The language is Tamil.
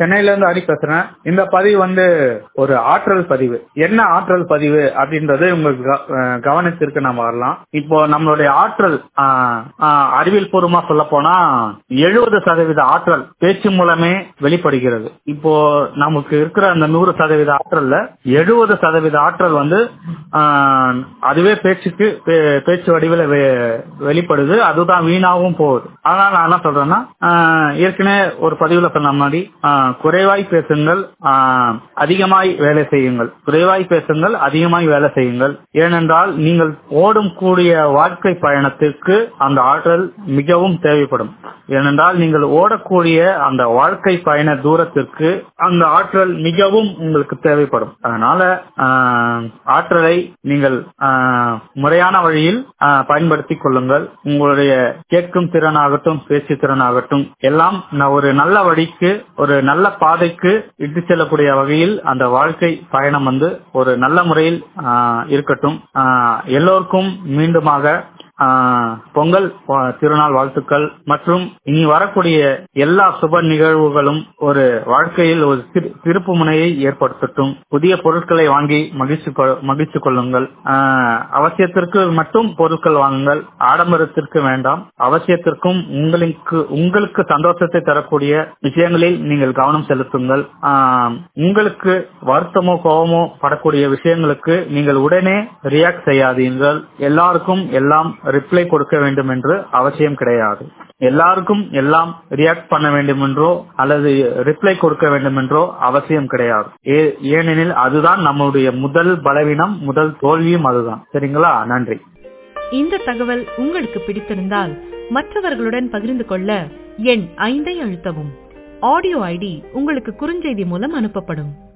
சென்னையில இருந்து ஹரி பேசுறேன் இந்த பதிவு வந்து ஒரு ஆற்றல் பதிவு என்ன ஆற்றல் பதிவு அப்படின்றது உங்களுக்கு க- அஹ் கவனத்திற்கு நம்ம வரலாம் இப்போ நம்மளுடைய ஆற்றல் ஆஹ், ஆஹ், அறிவியல் பூர்வமா சொல்ல போனா எழுபது சதவீத ஆற்றல் பேச்சு மூலமே வெளிப்படுகிறது இப்போ நமக்கு இருக்கிற அந்த நூறு சதவீத ஆற்றல்ல எழுபது சதவீத ஆற்றல் வந்து ஆஹ், அதுவே பேச்சுக்கு பே- பேச்சு வடிவில் வெ- வெளிப்படுது அதுதான் வீணாவும் போகுது அதனால நான் என்ன சொல்றேன்னா ஆஹ், ஏற்கனவே ஒரு பதிவுல சொன்ன மாதிரி ஆஹ், குறைவாய் பேசுங்கள் ஆஹ், அதிகமாய் வேலை செய்யுங்கள் குறைவாய் பேசுங்கள் அதிகமாய் வேலை செய்யுங்கள் ஏனென்றால் நீங்கள் ஓடும் கூடிய வாழ்க்கை பயணத்திற்கு அந்த ஆற்றல் மிகவும் தேவைப்படும் ஏனென்றால் நீங்கள் ஓடக்கூடிய அந்த வாழ்க்கை பயண தூரத்திற்கு அந்த ஆற்றல் மிகவும் உங்களுக்கு தேவைப்படும் அதனால ஆஹ், ஆற்றலை நீங்கள் ஆஹ், முறையான வழியில் ஆஹ், பயன்படுத்திக் கொள்ளுங்கள் உங்களுடைய கேட்கும் திறனாகட்டும் பேச்சு திறனாகட்டும் எல்லாம் ந- ஒரு நல்ல வழிக்கு ஒரு நல்ல பாதைக்கு இட்டு செல்லக்கூடிய வகையில் அந்த வாழ்க்கை பயணம் வந்து ஒரு நல்ல முறையில் ஆஹ், இருக்கட்டும் ஆஹ், எல்லோருக்கும் மீண்டுமாக ஆஹ், பொங்கல் வா- திருநாள் வாழ்த்துக்கள் மற்றும் இனி வரக்கூடிய எல்லா சுப நிகழ்வுகளும் ஒரு வாழ்க்கையில் ஒரு திரு- திருப்பு முனையை ஏற்படுத்தட்டும் புதிய பொருட்களை வாங்கி மகிழ்ச்சி கொ- மகிழ்ச்சி கொள்ளுங்கள் ஆஹ், அவசியத்திற்கு மட்டும் பொருட்கள் வாங்குங்கள் ஆடம்பரத்திற்கு வேண்டாம் அவசியத்திற்கும் உங்களுக்கு உங்களுக்கு சந்தோஷத்தை தரக்கூடிய விஷயங்களில் நீங்கள் கவனம் செலுத்துங்கள் ஆஹ், உங்களுக்கு வருத்தமோ கோபமோ படக்கூடிய விஷயங்களுக்கு நீங்கள் உடனே ரியாக்ட் செய்யாதீர்கள் எல்லாருக்கும் எல்லாம் ரிப்ளை கொடுக்க வேண்டும் என்று அவசியம் கிடையாது எல்லாருக்கும் எல்லாம் ரியாக்ட் பண்ண வேண்டும் என்றோ அல்லது ரிப்ளை கொடுக்க வேண்டும் என்றோ அவசியம் கிடையாது ஏ- ஏனெனில் அதுதான் நம்முடைய முதல் பலவீனம் முதல் தோல்வியும் அதுதான் சரிங்களா நன்றி இந்த தகவல் உங்களுக்கு பிடித்திருந்தால் மற்றவர்களுடன் பகிர்ந்து கொள்ள எண் ஐந்தை அழுத்தவும் ஆடியோ ஐடி உங்களுக்கு குறுஞ்செய்தி மூலம் அனுப்பப்படும்